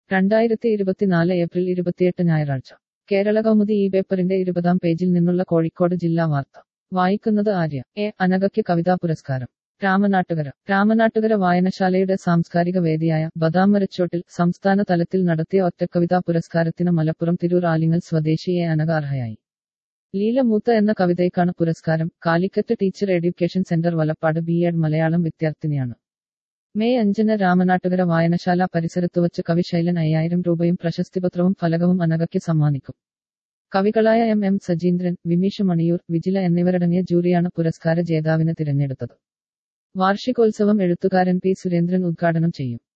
രണ്ടായിരത്തി ഇരുപത്തിനാല് ഏപ്രിൽ ഇരുപത്തിയെട്ട് ഞായറാഴ്ച കേരള കൗമുദി ഈ പേപ്പറിന്റെ ഇരുപതാം പേജിൽ നിന്നുള്ള കോഴിക്കോട് ജില്ലാ വാർത്ത വായിക്കുന്നത് ആര്യ എ അനഘയ്ക്ക് കവിതാ പുരസ്കാരം രാമനാട്ടുകര രാമനാട്ടുകര വായനശാലയുടെ സാംസ്കാരിക വേദിയായ ബദാമരച്ചോട്ടിൽ സംസ്ഥാന തലത്തിൽ നടത്തിയ ഒറ്റക്കവിതാ പുരസ്കാരത്തിന് മലപ്പുറം തിരൂർ ആലിങ്ങൽ സ്വദേശി എ അനഘ അർഹയായി ലീലമൂത്ത എന്ന കവിതയ്ക്കാണ് പുരസ്കാരം Calicut teacher education centre Valappad B Ed Malayalam വിദ്യാർത്ഥിനിയാണ് മെയ് അഞ്ചിന് രാമനാട്ടുകര വായനശാല പരിസരത്ത് വച്ച് കവിശൈലൻ അയ്യായിരം രൂപയും പ്രശസ്തിപത്രവും ഫലകവും അനഘയ്ക്ക് സമ്മാനിക്കും കവികളായ എം എം സജീന്ദ്രൻ വിമീഷ് മണിയൂർ വിജില എന്നിവരടങ്ങിയ ജൂറിയാണ് പുരസ്കാര ജേതാവിനെ തിരഞ്ഞെടുത്തത് വാർഷികോത്സവം എഴുത്തുകാരൻ പി സുരേന്ദ്രൻ ഉദ്ഘാടനം ചെയ്യും